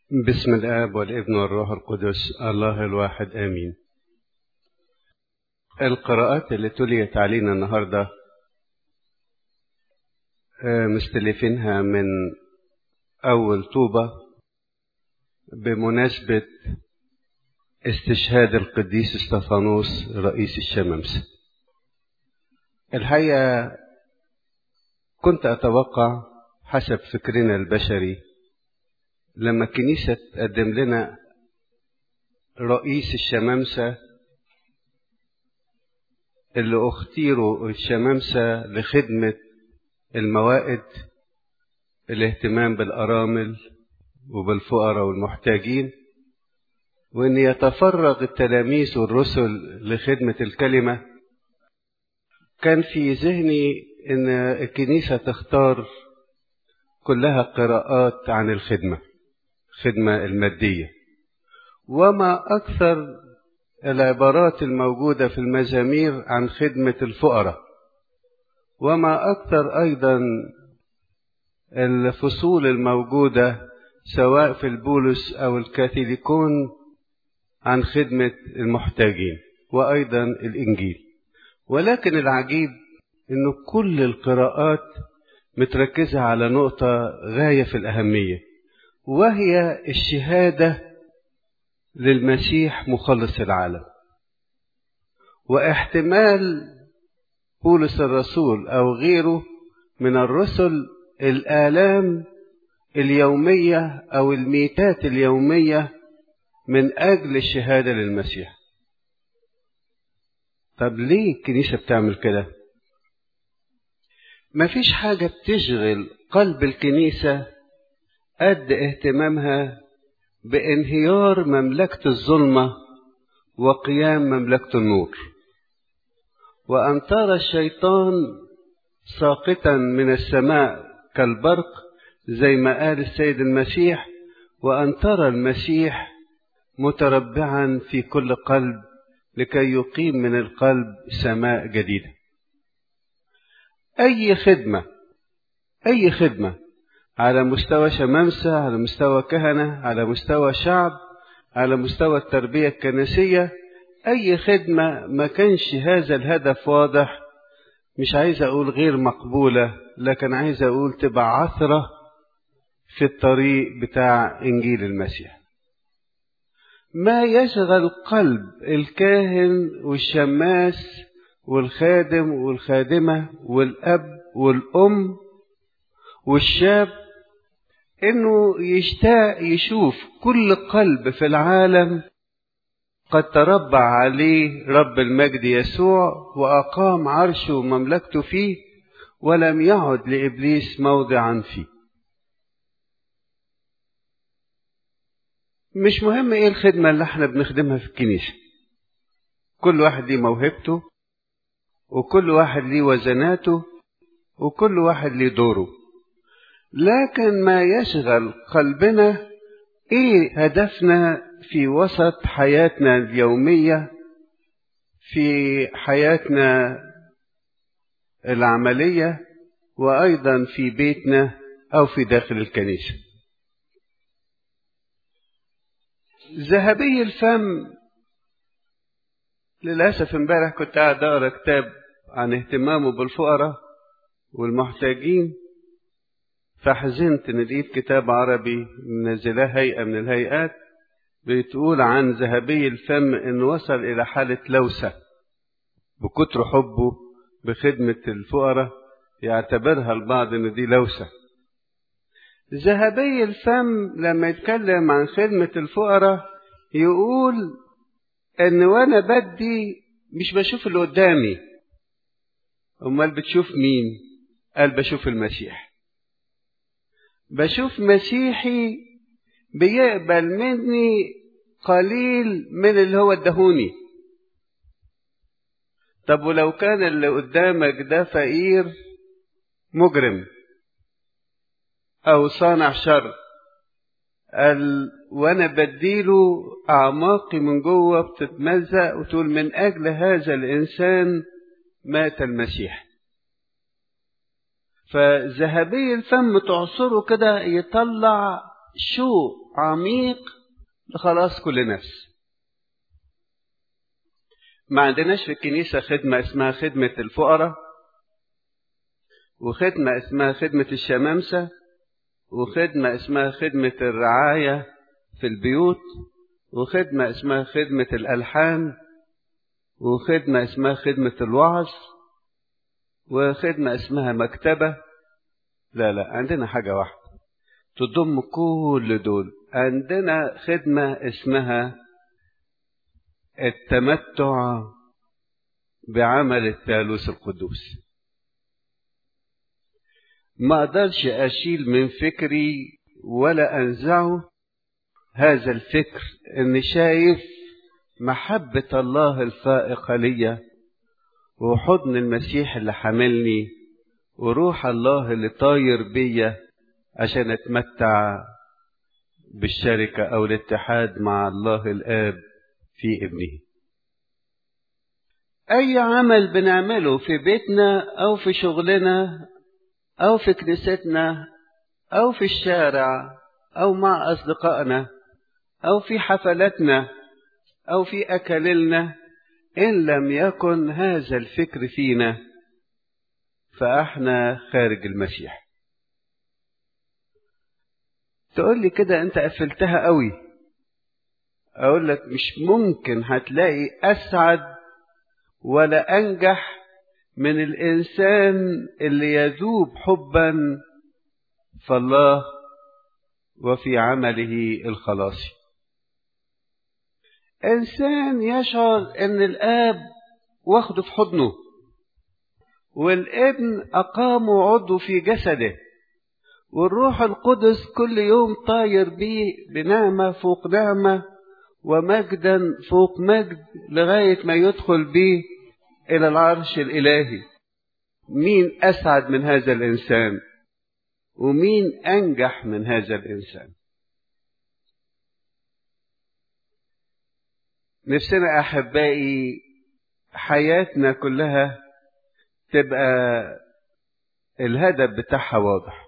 بسم الآب والابن والروح القدس الله الواحد آمين القراءات اللي تليت علينا النهاردة مستلفينها من أول طوبة بمناسبة استشهاد القديس استفانوس رئيس الشمامسة الحقيقة كنت أتوقع حسب فكرنا البشري لما الكنيسة تقدم لنا رئيس الشمامسة اللي اختيروا الشمامسة لخدمة الموائد الاهتمام بالأرامل وبالفقراء والمحتاجين وأن يتفرغ التلاميذ والرسل لخدمة الكلمة كان في ذهني أن الكنيسة تختار كلها قراءات عن الخدمة الخدمة المادية وما أكثر العبارات الموجودة في المزامير عن خدمة الفقراء وما أكثر أيضا الفصول الموجودة سواء في البولس أو الكاثوليكون عن خدمة المحتاجين وأيضا الإنجيل ولكن العجيب أنه كل القراءات متركزة على نقطة غاية في الأهمية وهي الشهادة للمسيح مخلص العالم واحتمال بولس الرسول أو غيره من الرسل الآلام اليومية أو الميتات اليومية من أجل الشهادة للمسيح طب ليه الكنيسة بتعمل كده مفيش حاجة بتشغل قلب الكنيسة قد اهتمامها بانهيار مملكة الظلمة وقيام مملكة النور وأن ترى الشيطان ساقطا من السماء كالبرق زي ما قال السيد المسيح وأن ترى المسيح متربعا في كل قلب لكي يقيم من القلب سماء جديدة أي خدمة أي خدمة على مستوى شمامسة على مستوى كهنة على مستوى شعب على مستوى التربية الكنسية أي خدمة ما كانش هذا الهدف واضح مش عايز أقول غير مقبولة لكن عايز أقول تبقى عثرة في الطريق بتاع إنجيل المسيح ما يشغل قلب الكاهن والشماس والخادم والخادمة والأب والأم والشاب انه يشتاق يشوف كل قلب في العالم قد تربع عليه رب المجد يسوع واقام عرشه ومملكته فيه ولم يعد لابليس موضعا فيه مش مهم ايه الخدمه اللي احنا بنخدمها في الكنيسه كل واحد ليه موهبته وكل واحد ليه وزناته وكل واحد ليه دوره لكن ما يشغل قلبنا ايه هدفنا في وسط حياتنا اليوميه في حياتنا العمليه وايضا في بيتنا او في داخل الكنيسه ذهبي الفم للاسف امبارح كنت قاعد اقرا كتاب عن اهتمامه بالفقراء والمحتاجين فحزنت ان لقيت كتاب عربي منزلاه هيئه من الهيئات بتقول عن ذهبي الفم انه وصل الى حاله لوسه بكتر حبه بخدمه الفقراء يعتبرها البعض ان دي لوسه ذهبي الفم لما يتكلم عن خدمه الفقراء يقول ان وانا بدي مش بشوف اللي قدامي امال بتشوف مين قال بشوف المسيح بشوف مسيحي بيقبل مني قليل من اللي هو ادهوني طب ولو كان اللي قدامك ده فقير مجرم او صانع شر قال وانا بديله اعماقي من جوه بتتمزق وتقول من اجل هذا الانسان مات المسيح فذهبي الفم تعصره كده يطلع شوق عميق لخلاص كل نفس ما عندناش في الكنيسة خدمة اسمها خدمة الفقراء وخدمة اسمها خدمة الشمامسة وخدمة اسمها خدمة الرعاية في البيوت وخدمة اسمها خدمة الألحان وخدمة اسمها خدمة الوعظ وخدمة اسمها مكتبة لا لا عندنا حاجة واحدة تضم كل دول عندنا خدمة اسمها التمتع بعمل الثالوث القدوس ما اقدرش اشيل من فكري ولا انزعه هذا الفكر اني شايف محبة الله الفائقة ليا وحضن المسيح اللي حاملني وروح الله اللي طاير بيا عشان اتمتع بالشركة او الاتحاد مع الله الاب في ابنه اي عمل بنعمله في بيتنا او في شغلنا او في كنيستنا او في الشارع او مع اصدقائنا او في حفلاتنا او في اكلنا ان لم يكن هذا الفكر فينا فاحنا خارج المسيح تقول لي كده انت قفلتها قوي اقول لك مش ممكن هتلاقي اسعد ولا انجح من الانسان اللي يذوب حبا فالله وفي عمله الخلاصي انسان يشعر ان الاب واخده في حضنه والابن اقامه عضو في جسده والروح القدس كل يوم طاير بيه بنعمه فوق نعمه ومجدا فوق مجد لغايه ما يدخل بيه الى العرش الالهي مين اسعد من هذا الانسان ومين انجح من هذا الانسان نفسنا احبائي حياتنا كلها تبقى الهدف بتاعها واضح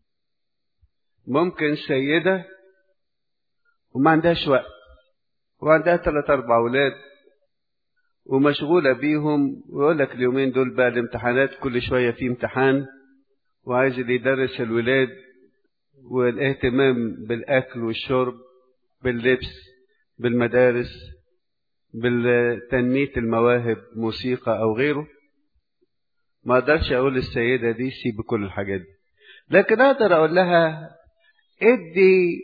ممكن سيدة وما عندهاش وقت وعندها ثلاث أربع أولاد ومشغولة بيهم ويقول لك اليومين دول بقى الامتحانات كل شوية في امتحان وعايز اللي يدرس الولاد والاهتمام بالأكل والشرب باللبس بالمدارس بالتنمية المواهب موسيقى أو غيره ما أقدرش أقول للسيدة دي سيب كل الحاجات دي لكن أقدر أقول لها ادي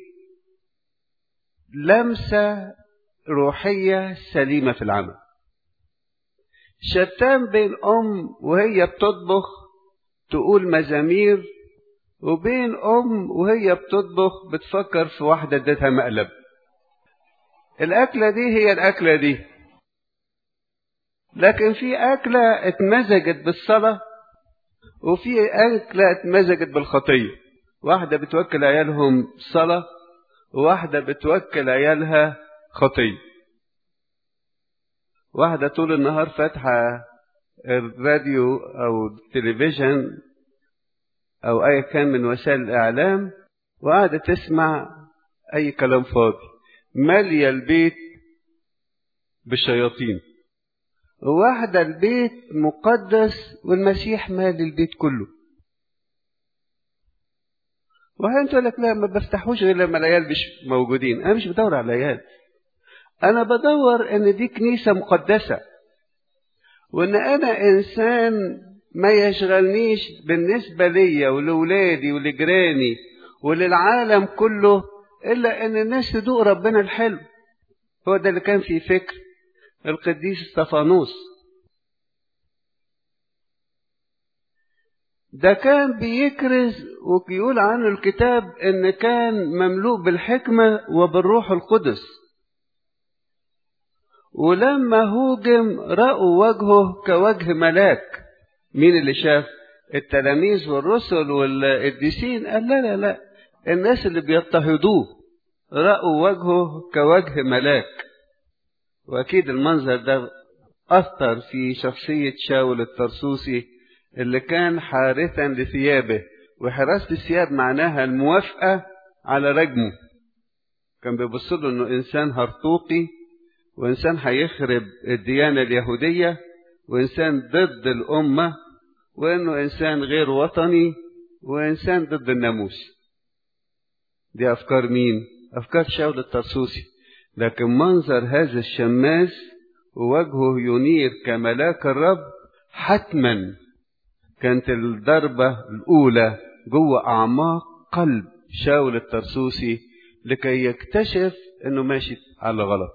لمسة روحية سليمة في العمل شتان بين أم وهي بتطبخ تقول مزامير وبين أم وهي بتطبخ بتفكر في واحدة اديتها مقلب الأكلة دي هي الأكلة دي لكن في أكلة اتمزجت بالصلاة وفي أكلة اتمزجت بالخطية واحدة بتوكل عيالهم صلاة وواحدة بتوكل عيالها خطية واحدة طول النهار فاتحة الراديو أو التلفزيون أو أي كان من وسائل الإعلام وقاعدة تسمع أي كلام فاضي مالية البيت بالشياطين واحدة البيت مقدس والمسيح مال البيت كله وهي تقول لك لا ما بفتحوش غير لما العيال مش موجودين انا مش بدور على العيال انا بدور ان دي كنيسة مقدسة وان انا انسان ما يشغلنيش بالنسبة ليا ولولادي ولجيراني وللعالم كله الا ان الناس تدوق ربنا الحلو هو ده اللي كان في فكر القديس استفانوس ده كان بيكرز وبيقول عنه الكتاب ان كان مملوء بالحكمة وبالروح القدس ولما هوجم رأوا وجهه كوجه ملاك مين اللي شاف التلاميذ والرسل والقديسين قال لا لا لا الناس اللي بيضطهدوه رأوا وجهه كوجه ملاك وأكيد المنظر ده أثر في شخصية شاول الترسوسي اللي كان حارثا لثيابه وحراسة الثياب معناها الموافقة على رجمه كان بيبص له انه انسان هرطوقي وانسان هيخرب الديانه اليهوديه وانسان ضد الامه وانه انسان غير وطني وانسان ضد الناموس دي افكار مين افكار شاول الطرسوسي لكن منظر هذا الشماس ووجهه ينير كملاك الرب حتما كانت الضربة الأولى جوه أعماق قلب شاول الطرسوسي لكي يكتشف أنه ماشي على غلط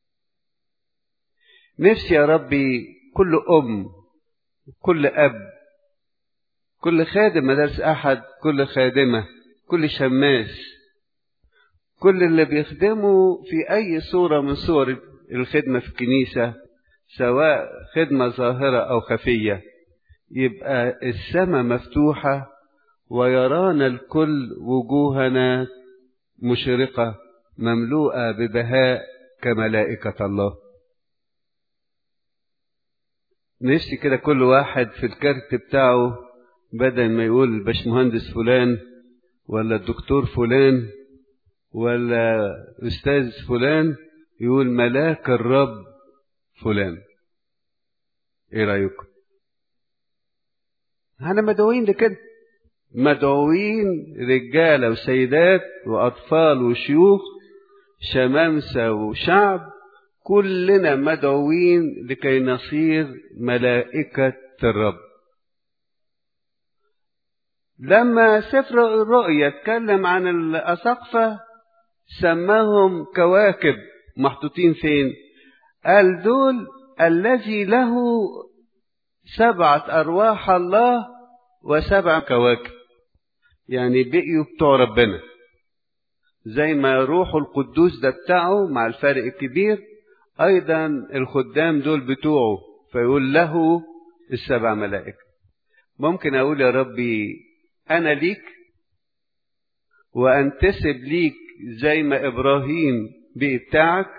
نفسي يا ربي كل أم كل أب كل خادم مدارس أحد كل خادمة كل شماس كل اللي بيخدموا في أي صورة من صور الخدمة في الكنيسة سواء خدمة ظاهرة أو خفية يبقى السماء مفتوحة ويرانا الكل وجوهنا مشرقة مملوءة ببهاء كملائكة الله نفسي كده كل واحد في الكارت بتاعه بدل ما يقول الباشمهندس فلان ولا الدكتور فلان ولا أستاذ فلان يقول ملاك الرب فلان ايه رأيكم احنا مدعوين لكده مدعوين رجالة وسيدات وأطفال وشيوخ شمامسة وشعب كلنا مدعوين لكي نصير ملائكة الرب لما سفر الرؤيا اتكلم عن الأسقفة سماهم كواكب محطوطين فين قال دول الذي له سبعة أرواح الله وسبع كواكب يعني بقيوا بتوع ربنا زي ما روح القدوس ده بتاعه مع الفارق الكبير أيضا الخدام دول بتوعه فيقول له السبع ملائكة ممكن أقول يا ربي أنا ليك وأنتسب ليك زي ما إبراهيم بقي بتاعك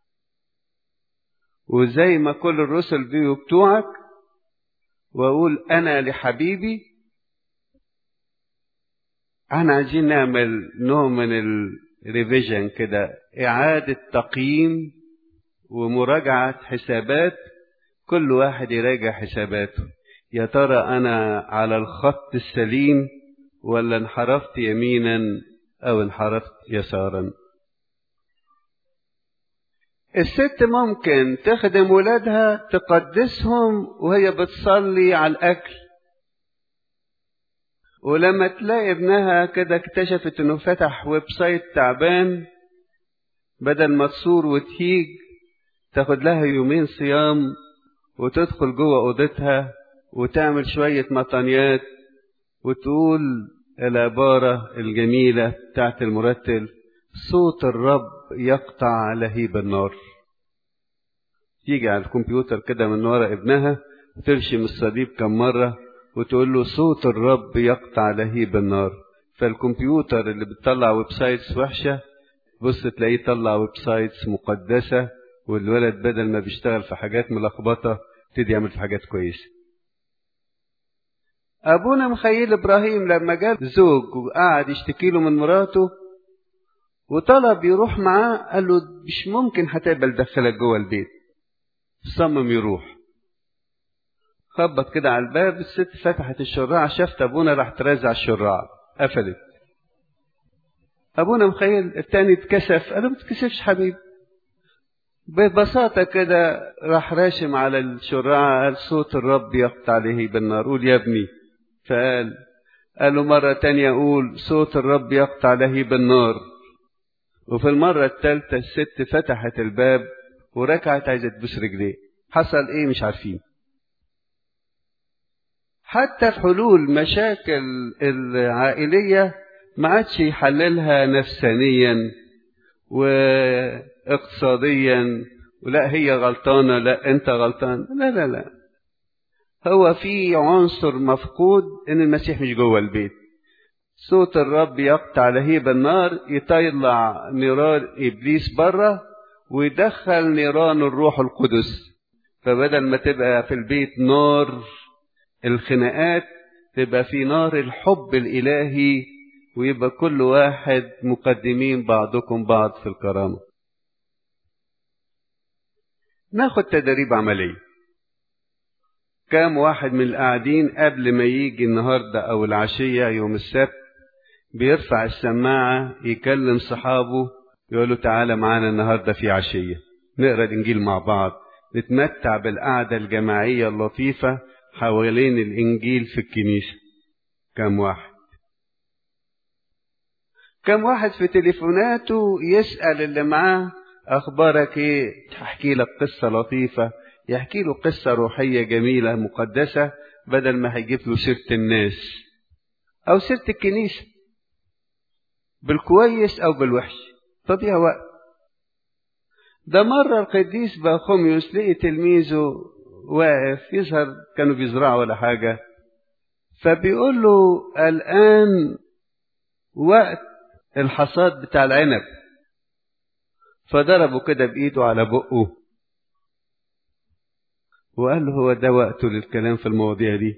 وزي ما كل الرسل بقوا بتوعك وأقول أنا لحبيبي احنا عايزين نعمل نوع من الريفيجن كده إعادة تقييم ومراجعة حسابات كل واحد يراجع حساباته يا ترى أنا على الخط السليم ولا انحرفت يمينا أو انحرفت يسارا الست ممكن تخدم ولادها تقدسهم وهي بتصلي على الأكل ولما تلاقي ابنها كده اكتشفت انه فتح ويب سايت تعبان بدل ما تصور وتهيج تاخد لها يومين صيام وتدخل جوه اوضتها وتعمل شوية مطانيات وتقول العبارة الجميلة بتاعت المرتل صوت الرب يقطع لهيب النار تيجي على الكمبيوتر كده من ورا ابنها ترشم الصليب كم مرة وتقول له صوت الرب يقطع لهيب النار فالكمبيوتر اللي بتطلع ويب سايتس وحشة بص تلاقيه طلع ويب سايتس مقدسة والولد بدل ما بيشتغل في حاجات ملخبطة ابتدي يعمل في حاجات كويسة أبونا مخيل إبراهيم لما جاب زوج وقعد يشتكي له من مراته وطلب يروح معاه قال له مش ممكن هتقبل دخلك جوه البيت صمم يروح خبط كده على الباب الست فتحت الشراعة شافت أبونا راح ترزع الشراعة قفلت أبونا مخيل التاني اتكسف قال له ما تتكسفش حبيبي ببساطة كده راح راشم على الشراعة قال صوت الرب يقطع عليه بالنار قول يا ابني فقال قال له مرة تانية قول صوت الرب يقطع لهيب النار وفي المرة الثالثة الست فتحت الباب وركعت عايزة تبوس رجليه حصل ايه مش عارفين حتى في حلول مشاكل العائلية ما عادش يحللها نفسانيا واقتصاديا ولا هي غلطانة لا انت غلطان لا لا لا هو في عنصر مفقود ان المسيح مش جوه البيت صوت الرب يقطع لهيب النار يطلع نيران ابليس بره ويدخل نيران الروح القدس فبدل ما تبقى في البيت نار الخناقات تبقى في نار الحب الالهي ويبقى كل واحد مقدمين بعضكم بعض في الكرامة ناخد تدريب عملية كام واحد من القاعدين قبل ما يجي النهاردة أو العشية يوم السبت بيرفع السماعة يكلم صحابه يقول له تعالى معانا النهاردة في عشية نقرأ الإنجيل مع بعض نتمتع بالقعدة الجماعية اللطيفة حوالين الإنجيل في الكنيسة كم واحد كم واحد في تليفوناته يسأل اللي معاه أخبارك إيه تحكي لك قصة لطيفة يحكي له قصة روحية جميلة مقدسة بدل ما هيجيب له سيرة الناس أو سيرة الكنيسة بالكويس أو بالوحش تضيع وقت ده مرة القديس باخوميوس لقي تلميذه واقف يظهر كانوا بيزرعوا ولا حاجة فبيقول له الآن وقت الحصاد بتاع العنب فضربه كده بإيده على بقه وقال له هو ده وقته للكلام في المواضيع دي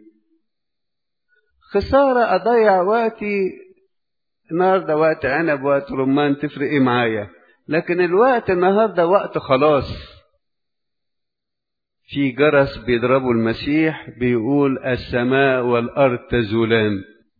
خسارة أضيع وقتي النهاردة وقت عنب وقت رمان تفرق إيه معايا لكن الوقت النهاردة وقت خلاص في جرس بيضربه المسيح بيقول السماء والأرض تزولان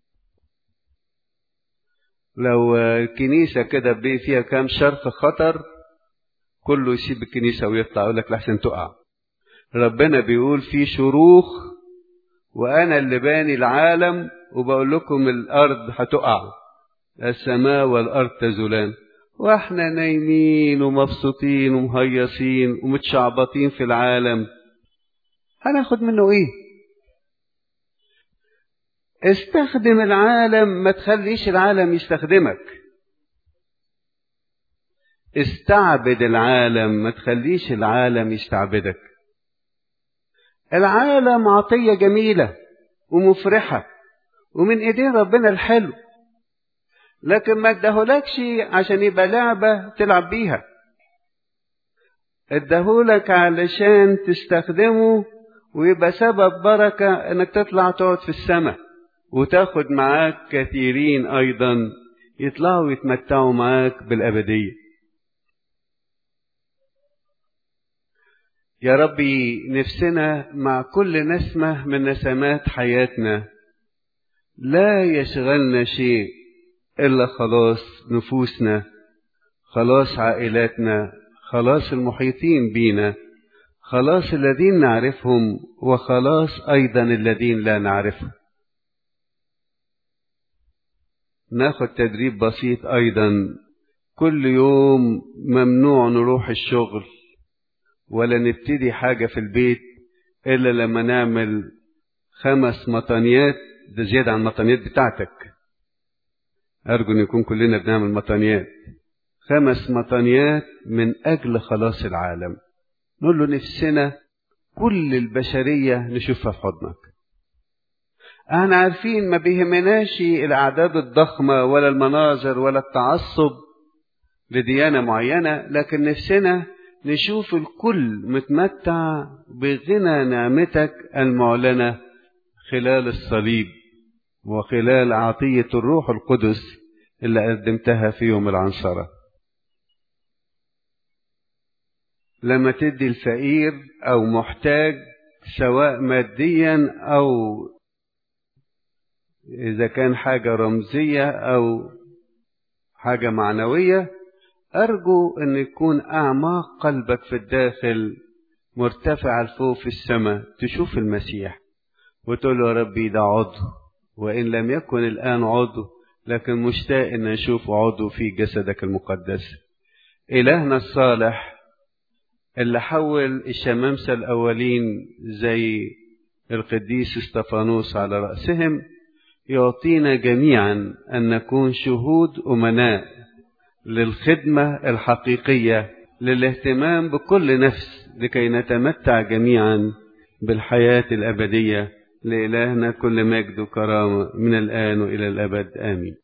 لو الكنيسة كده فيها كام شرط خطر كله يسيب الكنيسة ويطلع يقول لك لحسن تقع ربنا بيقول في شروخ وأنا اللي باني العالم وبقول لكم الأرض هتقع السماء والأرض تزولان واحنا نايمين ومبسوطين ومهيصين ومتشعبطين في العالم هناخد منه ايه استخدم العالم ما تخليش العالم يستخدمك استعبد العالم ما تخليش العالم يستعبدك العالم عطية جميلة ومفرحة ومن ايدين ربنا الحلو لكن ما ادهولكش عشان يبقى لعبة تلعب بيها ادهولك علشان تستخدمه ويبقى سبب بركة انك تطلع تقعد في السماء وتاخد معاك كثيرين ايضا يطلعوا يتمتعوا معاك بالابدية يا ربي نفسنا مع كل نسمة من نسمات حياتنا لا يشغلنا شيء إلا خلاص نفوسنا خلاص عائلاتنا خلاص المحيطين بينا خلاص الذين نعرفهم وخلاص أيضا الذين لا نعرفهم ناخد تدريب بسيط أيضا كل يوم ممنوع نروح الشغل ولا نبتدي حاجة في البيت إلا لما نعمل خمس مطانيات ده زيادة عن المطانيات بتاعتك أرجو أن يكون كلنا بنعمل مطانيات خمس مطانيات من أجل خلاص العالم نقول له نفسنا كل البشرية نشوفها في حضنك احنا عارفين ما بيهمناش الأعداد الضخمة ولا المناظر ولا التعصب لديانة معينة لكن نفسنا نشوف الكل متمتع بغنى نعمتك المعلنة خلال الصليب وخلال عطية الروح القدس اللي قدمتها في يوم العنصرة لما تدي الفقير أو محتاج سواء ماديا أو إذا كان حاجة رمزية أو حاجة معنوية أرجو أن يكون أعماق قلبك في الداخل مرتفع لفوق في السماء تشوف المسيح وتقول له يا ربي ده عضو وإن لم يكن الآن عضو لكن مشتاق أن أشوف عضو في جسدك المقدس إلهنا الصالح اللي حول الشمامسة الأولين زي القديس استفانوس على رأسهم يعطينا جميعا أن نكون شهود أمناء للخدمة الحقيقية للاهتمام بكل نفس لكي نتمتع جميعا بالحياة الأبدية لإلهنا كل مجد وكرامة من الآن وإلى الأبد آمين